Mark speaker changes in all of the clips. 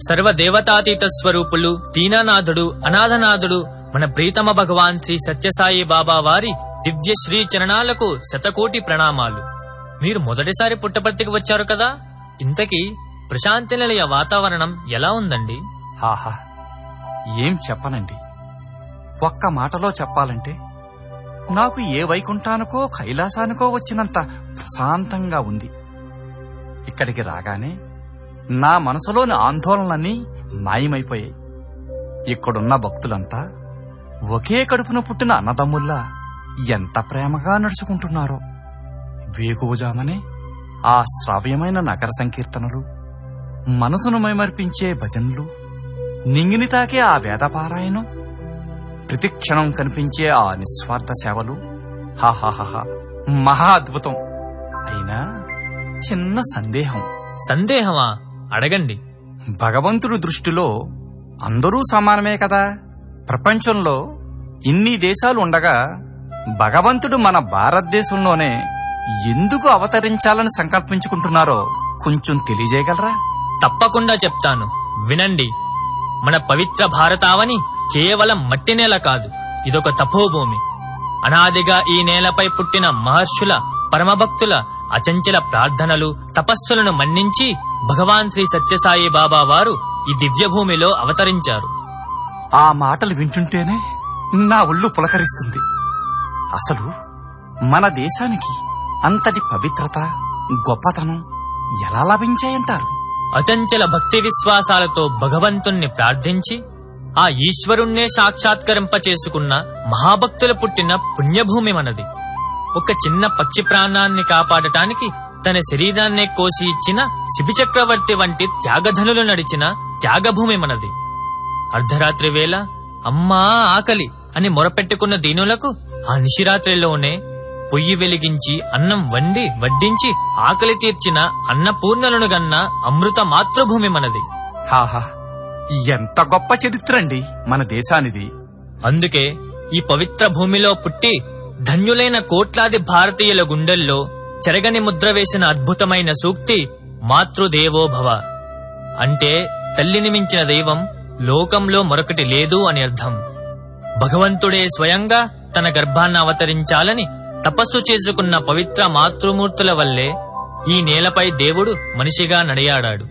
Speaker 1: సర్వదేవతాతీత స్వరూపులు దీనానాథుడు అనాథనాథుడు మన ప్రీతమ భగవాన్ శ్రీ సత్యసాయి బాబా వారి దివ్య శ్రీ చరణాలకు శతకోటి ప్రణామాలు మీరు మొదటిసారి పుట్టపర్తికి వచ్చారు కదా ఇంతకీ ప్రశాంతి నిలయ వాతావరణం ఎలా ఉందండి
Speaker 2: ఆహా ఏం చెప్పనండి ఒక్క మాటలో చెప్పాలంటే నాకు ఏ వైకుంఠానికో కైలాసానికో వచ్చినంత ప్రశాంతంగా ఉంది ఇక్కడికి రాగానే నా మనసులోని ఆందోళనలన్నీ మాయమైపోయాయి ఇక్కడున్న భక్తులంతా ఒకే కడుపున పుట్టిన అన్నదమ్ముల్లా ఎంత ప్రేమగా నడుచుకుంటున్నారో వేకువజామనే ఆ శ్రావ్యమైన నగర సంకీర్తనలు మనసును మైమర్పించే భజనలు నింగిని తాకే ఆ వేదపారాయణం ప్రతిక్షణం కనిపించే ఆ నిస్వార్థ సేవలు హాహాహా మహా అద్భుతం అయినా చిన్న సందేహం
Speaker 1: సందేహమా అడగండి
Speaker 2: భగవంతుడి దృష్టిలో అందరూ సమానమే కదా ప్రపంచంలో ఇన్ని దేశాలు ఉండగా భగవంతుడు మన భారతదేశంలోనే ఎందుకు అవతరించాలని సంకల్పించుకుంటున్నారో కొంచెం తెలియజేయగలరా
Speaker 1: తప్పకుండా చెప్తాను వినండి మన పవిత్ర భారతావని కేవలం మట్టి నేల కాదు ఇదొక తపోభూమి అనాదిగా ఈ నేలపై పుట్టిన మహర్షుల పరమభక్తుల అచంచల ప్రార్థనలు తపస్సులను మన్నించి భగవాన్ శ్రీ సత్యసాయి బాబా వారు ఈ దివ్యభూమిలో అవతరించారు
Speaker 2: ఆ మాటలు వింటుంటేనే నా ఒళ్ళు పులకరిస్తుంది అసలు మన దేశానికి అంతటి పవిత్రత గొప్పతనం ఎలా లభించాయంటారు
Speaker 1: అచంచల భక్తి విశ్వాసాలతో భగవంతుణ్ణి ప్రార్థించి ఆ ఈశ్వరుణ్ణే సాక్షాత్కరింప చేసుకున్న మహాభక్తులు పుట్టిన పుణ్యభూమి మనది ఒక చిన్న పక్షి ప్రాణాన్ని కాపాడటానికి తన శరీరాన్నే కోసి ఇచ్చిన శిబి చక్రవర్తి వంటి త్యాగధనులు నడిచిన త్యాగభూమి మనది అర్ధరాత్రి వేళ అమ్మా ఆకలి అని మొరపెట్టుకున్న దీనులకు ఆ నిశిరాత్రిలోనే పొయ్యి వెలిగించి అన్నం వండి వడ్డించి ఆకలి తీర్చిన అన్నపూర్ణలను గన్న అమృత మాతృభూమి మనది
Speaker 2: హాహా ఎంత గొప్ప చరిత్ర అండి మన దేశానిది
Speaker 1: అందుకే ఈ పవిత్ర భూమిలో పుట్టి ధన్యులైన కోట్లాది భారతీయుల గుండెల్లో చెరగని ముద్ర వేసిన అద్భుతమైన సూక్తి మాతృదేవోభవ అంటే తల్లిని మించిన దైవం లోకంలో మరొకటి లేదు అని అర్థం భగవంతుడే స్వయంగా తన గర్భాన్ని అవతరించాలని తపస్సు చేసుకున్న పవిత్ర మాతృమూర్తుల వల్లే ఈ నేలపై దేవుడు మనిషిగా నడియాడాడు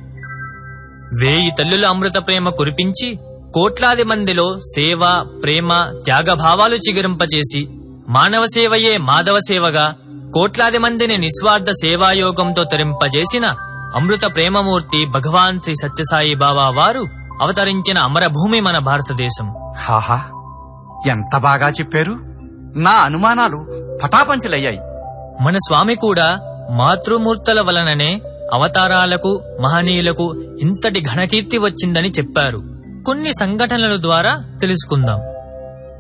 Speaker 1: వేయి తల్లుల అమృత ప్రేమ కురిపించి కోట్లాది మందిలో సేవ ప్రేమ త్యాగభావాలు చిగురింపచేసి మానవ సేవయే మాధవ సేవగా కోట్లాది మందిని నిస్వార్థ సేవాయోగంతో తరింపజేసిన అమృత ప్రేమమూర్తి భగవాన్ శ్రీ సత్యసాయి బాబా వారు అవతరించిన అమరభూమి మన భారతదేశం
Speaker 2: హాహా ఎంత బాగా చెప్పారు నా అనుమానాలు పటాపంచలయ్యాయి
Speaker 1: మన స్వామి కూడా మాతృమూర్తుల వలననే అవతారాలకు మహనీయులకు ఇంతటి ఘనకీర్తి వచ్చిందని చెప్పారు కొన్ని సంఘటనల ద్వారా తెలుసుకుందాం